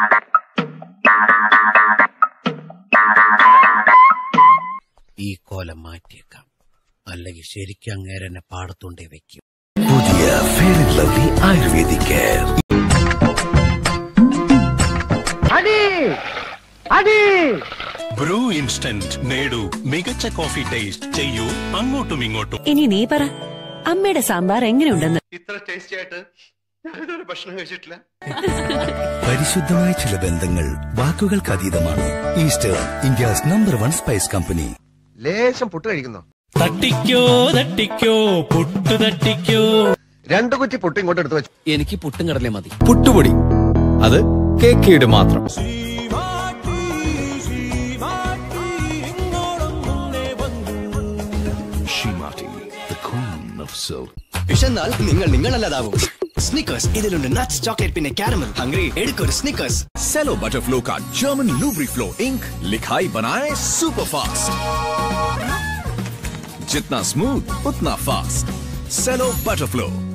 ഈ കോലം മാറ്റിയേക്കാം അല്ലെങ്കിൽ ശരിക്കും അങ്ങേരെന്നെ പാടത്തുണ്ടേ വെക്കും പുതിയ Fair and Lovely Ayurvedic Care Bru Instant നേടൂ മികച്ച കോഫി ടേസ്റ്റ് ചെയ്യൂ അങ്ങോട്ടും ഇങ്ങോട്ടും ഇനി നീ പറ അമ്മയുടെ സാമ്പാർ എങ്ങനെയുണ്ടെന്ന് ഇത്ര ടേസ്റ്റി ആയിട്ട് ഞാനിതുവരെ ഭക്ഷണം കഴിച്ചിട്ടില്ല പരിശുദ്ധമായ ചില ബന്ധങ്ങൾ വാക്കുകൾക്ക് അതീതമാണ് Eastern India's number one spice company ലേശം പുട്ട് കഴിക്കുന്നോ തട്ടിക്കോ തട്ടിക്കോ പുട്ടു തട്ടിക്കോ രണ്ടു കുറ്റി പുട്ട് ഇങ്ങോട്ട് എടുത്ത് വെച്ചു എനിക്ക് പുട്ടും കടലേ മതി പുട്ടുപൊടി അത് കേക്കയുടെ മാത്രം വിശന്നാൽ നിങ്ങൾ നിങ്ങളല്ലാതാവും സ്നിക്കേഴ്സ് ഇതിലുണ്ട് നട്ട്സ് ചോക്ലേറ്റ് പിന്നെ കാരമൽ ഹംഗ്രി എടുക്കൊരു സ്നിക്കേഴ്സ് सेलो बटरफ्लो का जर्मन लूब्रिफ्लो इंक लिखाई बनाए सुपर फास्ट जितना स्मूथ उतना फास्ट सेलो बटरफ्लो